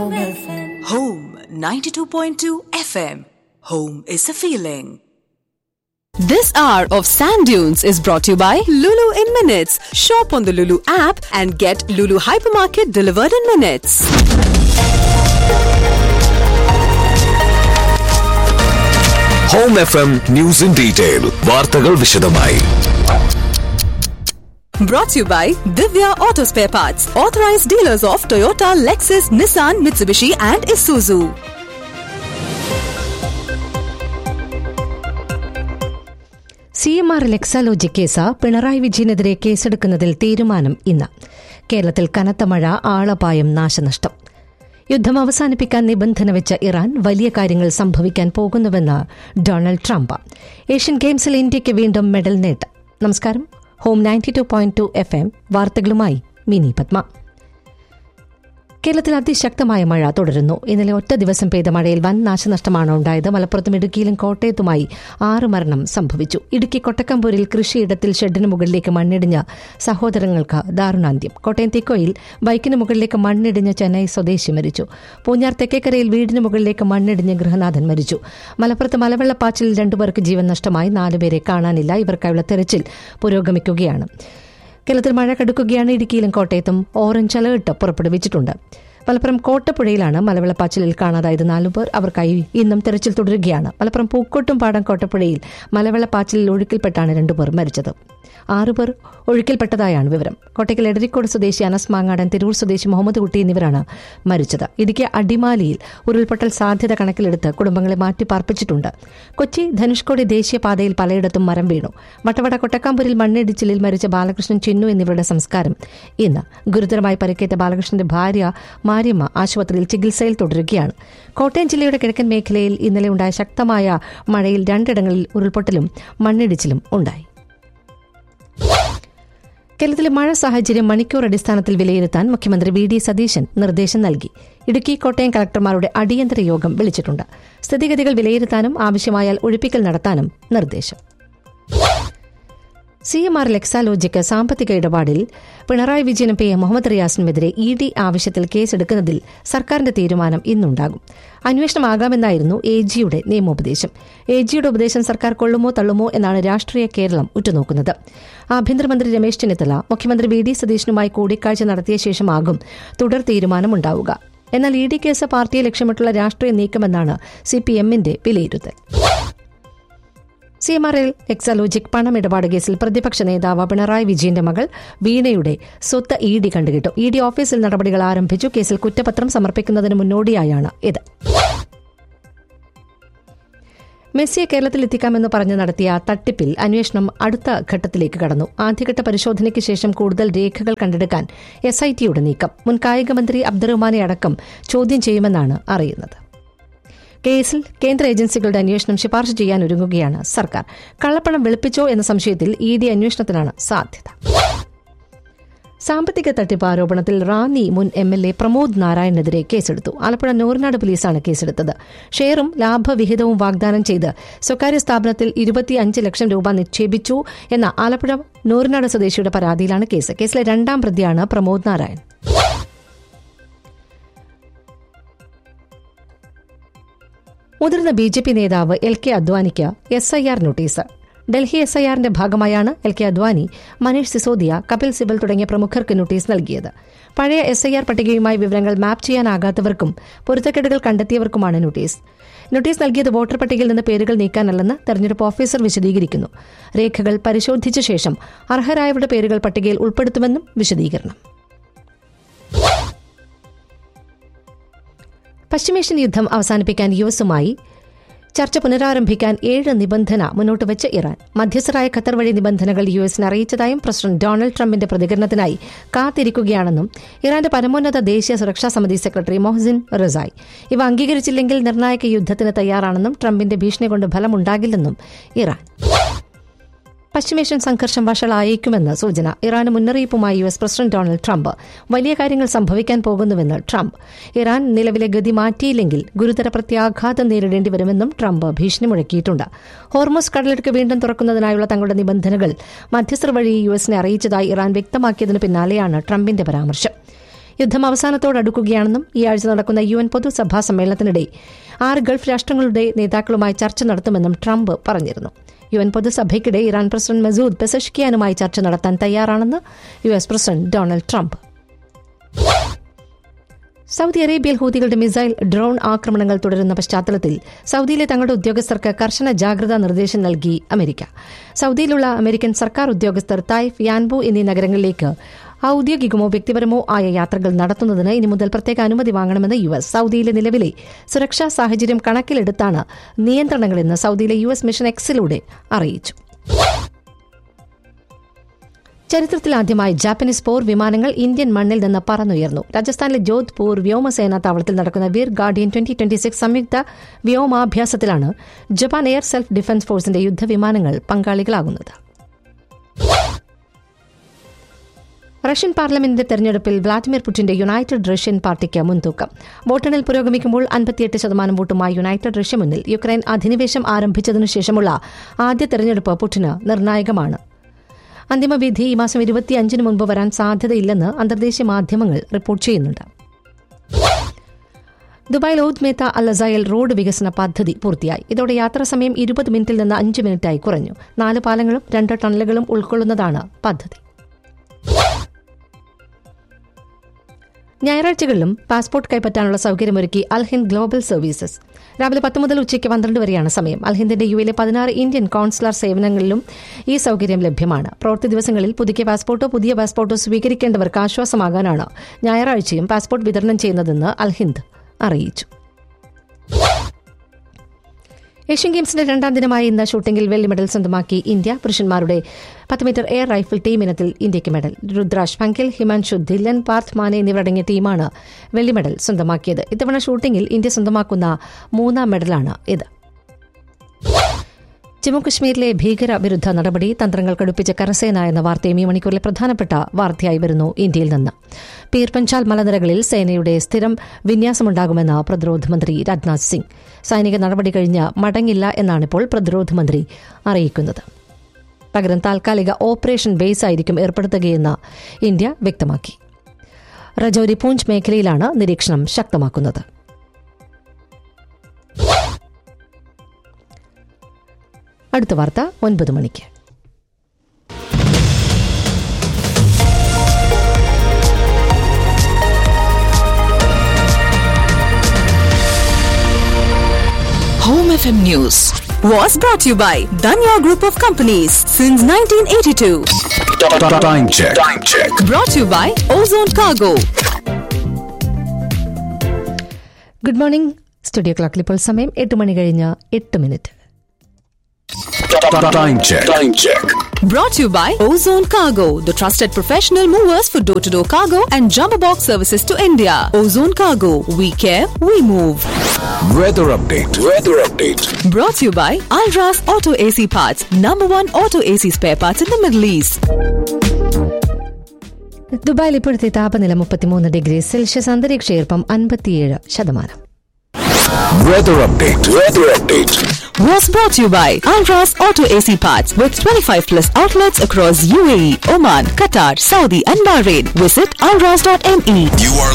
Home 92.2 FM. Home is a feeling. This hour of Sand Dunes is brought to you by Lulu in Minutes. Shop on the Lulu app and get Lulu Hypermarket delivered in minutes. Home F M news in detail വാർത്തകൾ വിശദമായി Brought to you by Divya Auto Spare Parts, authorized dealers of Toyota, Lexus, Nissan, Mitsubishi, and Isuzu. C M R L Exalogic case Pinarayi വിജയനെതിരെ കേസെടുക്കുന്നതിൽ തീരുമാനം ഇന്ന് കേരളത്തിൽ കനത്ത മഴ ആളപായം നാശനഷ്ടം യുദ്ധം അവസാനിപ്പിക്കാൻ നിബന്ധന വെച്ച ഇറാൻ വലിയ കാര്യങ്ങൾ സംഭവിക്കാൻ പോകുന്നുവെന്ന് ഡൊണാൾഡ് ട്രംപ് ഏഷ്യൻ ഗെയിംസിൽ ഇന്ത്യയ്ക്ക് വീണ്ടും മെഡൽ നേട്ടം നമസ്കാരം home ninety two point two F M വാർത്തകളുമായി മിനി പത്മ കേരളത്തിൽ അതിശക്തമായ മഴ തുടരുന്നു ഇന്നലെ ഒറ്റ ദിവസം പെയ്ത മഴയിൽ വൻ നാശനഷ്ടമാണ് ഉണ്ടായത് മലപ്പുറത്തും ഇടുക്കിയിലും കോട്ടയത്തുമായി ആറ് മരണം സംഭവിച്ചു ഇടുക്കി കൊട്ടക്കമ്പൂരിൽ കൃഷിയിടത്തിൽ ഷെഡിന് മുകളിലേക്ക് മണ്ണിടിഞ്ഞ സഹോദരങ്ങൾക്ക് ദാരുണാന്ത്യം കോട്ടയം തിക്കോയിൽ ബൈക്കിന് മുകളിലേക്ക് മണ്ണിടിഞ്ഞ ചെന്നൈ സ്വദേശി മരിച്ചു പൂഞ്ഞാർ തെക്കേക്കരയിൽ വീടിന് മുകളിലേക്ക് മണ്ണിടിഞ്ഞ് ഗൃഹനാഥൻ മരിച്ചു മലപ്പുറത്ത് മലവെള്ളപ്പാച്ചിൽ രണ്ടുപേർക്ക് ജീവൻ നഷ്ടമായി നാലുപേരെ കാണാനില്ല ഇവർക്കായുള്ള തെരച്ചിൽ പുരോഗമിക്കുകയാണ് കേരളത്തിൽ മഴ കടുക്കുകയാണ് ഇടുക്കിയിലും കോട്ടയത്തും ഓറഞ്ച് അലേർട്ട് പുറപ്പെടുവിച്ചിട്ടുണ്ട് മലപ്പുറം കോട്ടപ്പുഴയിലാണ് മലവെള്ളപ്പാച്ചിലിൽ കാണാതായത് നാലുപേർ അവർക്കായി ഇന്നും തെരച്ചിൽ തുടരുകയാണ് മലപ്പുറം പൂക്കോട്ടും പാടം കോട്ടപ്പുഴയിൽ മലവെള്ളപ്പാച്ചിലിൽ ഒഴുക്കിൽപ്പെട്ടാണ് രണ്ടുപേർ മരിച്ചത് ആറുപേർ ഒഴുക്കിൽപ്പെട്ടതായാണ് വിവരം കോട്ടയ്ക്കൽ എടരിക്കോട് സ്വദേശി അനസ് മാങ്ങാടൻ തിരൂർ സ്വദേശി മുഹമ്മദ് കുട്ടി എന്നിവരാണ് മരിച്ചത് ഇടുക്കി അടിമാലിയിൽ ഉരുൾപൊട്ടൽ സാധ്യത കണക്കിലെടുത്ത് കുടുംബങ്ങളെ മാറ്റി പാർപ്പിച്ചിട്ടുണ്ട് കൊച്ചി ധനുഷ്കോടി ദേശീയപാതയിൽ പലയിടത്തും മരം വീണു വട്ടവട കൊട്ടക്കാമ്പൂരിൽ മണ്ണിടിച്ചിലിൽ മരിച്ച ബാലകൃഷ്ണൻ ചിന്നു എന്നിവരുടെ സംസ്കാരം ഇന്ന് ഗുരുതരമായി പരിക്കേറ്റ ബാലകൃഷ്ണന്റെ ഭാര്യ മാര്യമ്മ ആശുപത്രിയിൽ ചികിത്സയിൽ തുടരുകയാണ് കോട്ടയം ജില്ലയുടെ കിഴക്കൻ മേഖലയിൽ ഇന്നലെ ഉണ്ടായ ശക്തമായ മഴയിൽ രണ്ടിടങ്ങളിൽ ഉരുൾപൊട്ടലും മണ്ണിടിച്ചിലും ഉണ്ടായി കേരളത്തിലെ മഴ സാഹചര്യം മണിക്കൂർ അടിസ്ഥാനത്തിൽ വിലയിരുത്താൻ മുഖ്യമന്ത്രി വി ഡി സതീശൻ നിർദ്ദേശം നൽകി ഇടുക്കി കോട്ടയം കളക്ടർമാരുടെ അടിയന്തര യോഗം വിളിച്ചിട്ടുണ്ട് സ്ഥിതിഗതികൾ വിലയിരുത്താനും ആവശ്യമായാൽ ഒഴിപ്പിക്കൽ നടത്താനും നിർദ്ദേശം സി എം ആർ ലെക്സാലോജിക്ക് സാമ്പത്തിക ഇടപാടിൽ പിണറായി വിജയനും പി എ മുഹമ്മദ് റിയാസിനുമെതിരെ ഇ ഡി ആവശ്യത്തിൽ കേസെടുക്കുന്നതിൽ സർക്കാരിന്റെ തീരുമാനം ഇന്നുണ്ടാകും അന്വേഷണമാകാമെന്നായിരുന്നു എ ജിയുടെ നിയമോപദേശം എ ജിയുടെ ഉപദേശം സർക്കാർ കൊള്ളുമോ തള്ളുമോ എന്നാണ് രാഷ്ട്രീയ കേരളം ഉറ്റുനോക്കുന്നത് ആഭ്യന്തരമന്ത്രി രമേശ് ചെന്നിത്തല മുഖ്യമന്ത്രി വി ഡി സതീശനുമായി കൂടിക്കാഴ്ച നടത്തിയ ശേഷമാകും തുടർ തീരുമാനമുണ്ടാവുക എന്നാൽ ഇ ഡി കേസ് പാർട്ടിയെ ലക്ഷ്യമിട്ടുള്ള രാഷ്ട്രീയ നീക്കമെന്നാണ് സി പി എമ്മിന്റെ വിലയിരുത്തൽ C M R L Exalogic പണമിടപാട് കേസിൽ പ്രതിപക്ഷ നേതാവ് പിണറായി വിജയന്റെ മകൾ വീണയുടെ സ്വത്ത് ഇ ഡി കണ്ടുകിട്ടും ഇ ഡി ഓഫീസിൽ നടപടികൾ ആരംഭിച്ചു കേസിൽ കുറ്റപത്രം സമർപ്പിക്കുന്നതിന് മുന്നോടിയായാണ് ഇത് മെസ്സിയെ കേരളത്തിൽ എത്തിക്കാമെന്ന് പറഞ്ഞ് നടത്തിയ തട്ടിപ്പിൽ അന്വേഷണം അടുത്ത ഘട്ടത്തിലേക്ക് കടന്നു ആദ്യഘട്ട പരിശോധനയ്ക്ക് ശേഷം കൂടുതൽ രേഖകൾ കണ്ടെടുക്കാൻ എസ് ഐ ടിയുടെ നീക്കം മുൻ കായികമന്ത്രി അബ്ദുറഹ്മാനെ അടക്കം ചോദ്യം ചെയ്യുമെന്നാണ് അറിയുന്നത് കേസിൽ കേന്ദ്ര ഏജൻസികളുടെ അന്വേഷണം ശുപാർശ ചെയ്യാൻ ഒരുങ്ങുകയാണ് സർക്കാർ കള്ളപ്പണം വെളുപ്പിച്ചോ എന്ന സംശയത്തിൽ ഇ ഡി അന്വേഷണത്തിനാണ് സാധ്യത സാമ്പത്തിക തട്ടിപ്പ് ആരോപണത്തിൽ റാന്നി മുൻ എം എൽ എ പ്രമോദ് നാരായണനെതിരെ കേസെടുത്തു ആലപ്പുഴ നൂറിനാട് പോലീസാണ് കേസെടുത്തത് ഷെയറും ലാഭവിഹിതവും വാഗ്ദാനം ചെയ്ത് സ്വകാര്യ സ്ഥാപനത്തിൽ ഇരുപത്തിയഞ്ച് ലക്ഷം രൂപ നിക്ഷേപിച്ചു എന്ന ആലപ്പുഴ നൂറിനാട് സ്വദേശിയുടെ പരാതിയിലാണ് കേസ് കേസിലെ രണ്ടാം പ്രതിയാണ് പ്രമോദ് നാരായൺ മുതിർന്ന ബി ജെ പി നേതാവ് എൽ കെ അദ്വാനിക്ക് S I R notice Delhi S I ആറിന്റെ ഭാഗമായാണ് എൽ കെ അദ്വാനി മനീഷ് സിസോദിയ കപിൽ സിബൽ തുടങ്ങിയ പ്രമുഖർക്ക് നോട്ടീസ് നൽകിയത് പഴയ എസ് ഐ ആർ പട്ടികയുമായി വിവരങ്ങൾ മാപ്പ് ചെയ്യാനാകാത്തവർക്കും പൊരുത്തക്കേടുകൾ കണ്ടെത്തിയവർക്കുമാണ് നോട്ടീസ് നോട്ടീസ് നൽകിയത് വോട്ടർ പട്ടികയിൽ നിന്ന് പേരുകൾ നീക്കാനല്ലെന്ന് തെരഞ്ഞെടുപ്പ് ഓഫീസർ വിശദീകരിക്കുന്നു രേഖകൾ പരിശോധിച്ച ശേഷം അർഹരായവരുടെ പേരുകൾ പട്ടികയിൽ ഉൾപ്പെടുത്തുമെന്നും വിശദീകരണം പശ്ചിമേഷ്യൻ യുദ്ധം അവസാനിപ്പിക്കാൻ യു എസുമായി ചർച്ച പുനരാരംഭിക്കാൻ ഏഴ് നിബന്ധന മുന്നോട്ട് വെച്ച് ഇറാൻ മധ്യസ്ഥരായ ഖത്തർ വഴി നിബന്ധനകൾ യു എസിന് അറിയിച്ചതായും പ്രസിഡന്റ് ഡൊണാൾഡ് ട്രംപിന്റെ പ്രതികരണത്തിനായി കാത്തിരിക്കുകയാണെന്നും ഇറാന്റെ പരമോന്നത ദേശീയ സുരക്ഷാ സമിതി സെക്രട്ടറി മൊഹസിൻ റിസായ് ഇവ അംഗീകരിച്ചില്ലെങ്കിൽ നിർണായക യുദ്ധത്തിന് തയ്യാറാണെന്നും ട്രംപിന്റെ ഭീഷണി കൊണ്ട് ഫലമുണ്ടാകില്ലെന്നും ഇറാൻ പശ്ചിമേഷ്യൻ സംഘർഷം വഷളായേക്കുമെന്ന് സൂചന ഇറാന് മുന്നറിയിപ്പുമായി U S president Donald Trump വലിയ കാര്യങ്ങൾ സംഭവിക്കാൻ പോകുന്നുവെന്ന് ട്രംപ് ഇറാൻ നിലവിലെ ഗതി മാറ്റിയില്ലെങ്കിൽ ഗുരുതര പ്രത്യാഘാതം നേരിടേണ്ടി വരുമെന്നും ട്രംപ് ഭീഷണി മുഴക്കിയിട്ടുണ്ട് ഹോർമോസ് കടലിടുക്ക് വീണ്ടും തുറക്കുന്നതിനായുള്ള തങ്ങളുടെ നിബന്ധനകൾ മധ്യസ്ഥർ വഴി യു എസിനെ അറിയിച്ചതായി ഇറാൻ വ്യക്തമാക്കിയതിനു പിന്നാലെയാണ് ട്രംപിന്റെ പരാമർശം യുദ്ധം അവസാനത്തോടടുക്കുകയാണെന്നും ഈ ആഴ്ച നടക്കുന്ന യു എൻ പൊതുസഭാ സമ്മേളനത്തിനിടെ ആറ് ഗൾഫ് രാഷ്ട്രങ്ങളുടെ നേതാക്കളുമായി ചർച്ച നടത്തുമെന്നും ട്രംപ് പറഞ്ഞിരുന്നു യു എൻ പൊതുസഭയ്ക്കിടെ ഇറാൻ പ്രസിഡന്റ് മസൂദ് പെസഷ്കിയാനുമായി ചർച്ച നടത്താൻ തയ്യാറാണെന്ന് U S president Donald Trump Saudi അറേബ്യയിൽ ഹൂതികളുടെ മിസൈൽ ഡ്രോൺ ആക്രമണങ്ങൾ തുടരുന്ന പശ്ചാത്തലത്തിൽ സൗദിയിലെ തങ്ങളുടെ ഉദ്യോഗസ്ഥർക്ക് കർശന ജാഗ്രതാ നിർദ്ദേശം നൽകി അമേരിക്ക സൗദിയിലുള്ള അമേരിക്കൻ സർക്കാർ ഉദ്യോഗസ്ഥർ തായ്ഫ് യാൻബു എന്നീ നഗരങ്ങളിലേക്ക് ഔദ്യോഗികമോ വ്യക്തിപരമോ ആയ യാത്രകൾ നടത്തുന്നതിന് ഇനി മുതൽ പ്രത്യേക അനുമതി വാങ്ങണമെന്ന് യു എസ് സൗദിയിലെ നിലവിലെ സുരക്ഷാ സാഹചര്യം കണക്കിലെടുത്താണ് നിയന്ത്രണങ്ങളെന്ന് സൗദിയിലെ യു എസ് മിഷൻ എക്സിലൂടെ അറിയിച്ചു ചരിത്രത്തിലാദ്യമായി ജാപ്പനീസ് പോർ വിമാനങ്ങൾ ഇന്ത്യൻ മണ്ണിൽ നിന്ന് പറന്നുയർന്നു രാജസ്ഥാനിലെ ജോധ്പൂർ വ്യോമസേനാ താവളത്തിൽ നടക്കുന്ന Veer guardian twenty twenty six സംയുക്ത വ്യോമാഭ്യാസത്തിലാണ് ജപ്പാൻ എയർ സെൽഫ് ഡിഫൻസ് ഫോഴ്സിന്റെ യുദ്ധവിമാനങ്ങൾ പങ്കാളികളാകുന്നത് റഷ്യൻ പാർലമെന്റിന്റെ തെരഞ്ഞെടുപ്പിൽ വ്ളാദിമിർ പുടിന്റെ യുണൈറ്റഡ് റഷ്യൻ പാർട്ടിക്ക് മുൻതൂക്കം വോട്ടെണ്ണൽ പുരോഗമിക്കുമ്പോൾ അൻപത്തിയെട്ട് ശതമാനം വോട്ടുമായി യുണൈറ്റഡ് റഷ്യ മുന്നിൽ യുക്രൈൻ അധിനിവേശം ആരംഭിച്ചതിനു ശേഷമുള്ള ആദ്യ തെരഞ്ഞെടുപ്പ് പുടിന് നിർണായകമാണ് അന്തിമവിധി ഈ മാസം ഇരുപത്തിയഞ്ചിന് മുൻപ് വരാൻ സാധ്യതയില്ലെന്ന് അന്തർദേശീയ മാധ്യമങ്ങൾ റിപ്പോർട്ട് ചെയ്യുന്നുണ്ട് ദുബായിൽ Oud Metha Al Asayel road വികസന പദ്ധതി പൂർത്തിയായി ഇതോടെ യാത്രാ സമയം ഇരുപത് മിനിറ്റിൽ നിന്ന് അഞ്ച് മിനിറ്റായി കുറഞ്ഞു നാല് പാലങ്ങളും രണ്ട് ടണലുകളും ഉൾക്കൊള്ളുന്നതാണ് പദ്ധതി ഞായറാഴ്ചകളിലും പാസ്പോർട്ട് കൈപ്പറ്റാനുള്ള സൗകര്യമൊരുക്കി അൽഹിന്ദ് ഗ്ലോബൽ സർവീസസ് രാവിലെ പത്ത് മുതൽ ഉച്ചയ്ക്ക് പന്ത്രണ്ട് വരെയാണ് സമയം അൽഹിന്ദിന്റെ യുഎയിലെ പതിനാറ് ഇന്ത്യൻ കോൺസുലർ സേവനങ്ങളിലും ഈ സൗകര്യം ലഭ്യമാണ് പ്രവൃത്തി ദിവസങ്ങളിൽ പുതുക്കിയ പാസ്പോർട്ടോ പുതിയ പാസ്പോർട്ടോ സ്വീകരിക്കേണ്ടവർക്ക് ആശ്വാസമാകാനാണ് ഞായറാഴ്ചയും പാസ്പോർട്ട് വിതരണം ചെയ്യുന്നതെന്ന് അൽഹിന്ദ് അറിയിച്ചു ഏഷ്യൻ ഗെയിംസിന്റെ രണ്ടാം ദിനമായ ഇന്ന് ഷൂട്ടിംഗിൽ വെള്ളി മെഡൽ സ്വന്തമാക്കി ഇന്ത്യ പുരുഷന്മാരുടെ പത്ത് മീറ്റർ എയർ റൈഫിൾ ടീം ഇനത്തിൽ ഇന്ത്യയ്ക്ക് മെഡൽ രുദ്രാജ് പങ്കിൽ ഹിമാൻഷു ധില്ലൻ പാർത്ഥ് മാനെ എന്നിവരടങ്ങിയ ടീമാണ് വെള്ളി മെഡൽ സ്വന്തമാക്കിയത് ഇത്തവണ ഷൂട്ടിംഗിൽ ഇന്ത്യ സ്വന്തമാക്കുന്ന മൂന്നാം മെഡലാണ് ഇത് ജമ്മുകശ്മീരിലെ ഭീകര വിരുദ്ധ നടപടി തന്ത്രങ്ങൾ കടുപ്പിച്ച കരസേന എന്ന വാർത്തയും ഈ മണിക്കൂറിലെ പ്രധാനപ്പെട്ട വാർത്തയായി വരുന്നു ഇന്ത്യയിൽ നിന്ന് പീർപഞ്ചാൽ മലനിരകളിൽ സേനയുടെ സ്ഥിരം വിന്യാസമുണ്ടാകുമെന്ന് പ്രതിരോധ മന്ത്രി രാജ്നാഥ് സിംഗ് സൈനിക നടപടി കഴിഞ്ഞ് മടങ്ങില്ല എന്നാണിപ്പോൾ പ്രതിരോധ മന്ത്രി അറിയിക്കുന്നത് പകരം താൽക്കാലിക ഓപ്പറേഷൻ ബേസ് ആയിരിക്കും ഏർപ്പെടുത്തുകയെന്ന് ഇന്ത്യ വ്യക്തമാക്കി റജൌരി പൂഞ്ച് മേഖലയിലാണ് നിരീക്ഷണം ശക്തമാക്കുന്നത് അടുത്ത വാർത്ത ഒൻപത് മണിക്ക് Home FM News was brought to you by Danya Group of Companies since 1982. Time check. Time check. Brought to you by Ozone Cargo. Good morning studio ക്ലോക്കിൽ ഇപ്പോൾ സമയം എട്ട് മണി കഴിഞ്ഞ് എട്ട് minute Time check. Time check. Brought to you by Ozone Cargo, the trusted professional movers for door to door cargo and jumbo box services to India. Ozone Cargo, we care, we move. Weather update. Weather update. Brought to you by Alras Auto AC Parts, number one auto AC spare parts in the Middle East. ദുബായിൽ ഇപ്പോഴത്തെ താപനില മുപ്പത്തിമൂന്ന് degree Celsius അന്തരീക്ഷ ഈർപ്പം അൻപത്തിയേഴ് ശതമാനം Weather update. Weather update. Was brought to you by Alras Auto AC Parts with 25 plus outlets across UAE, Oman, Qatar, Saudi, and Bahrain. Visit alras.me. You are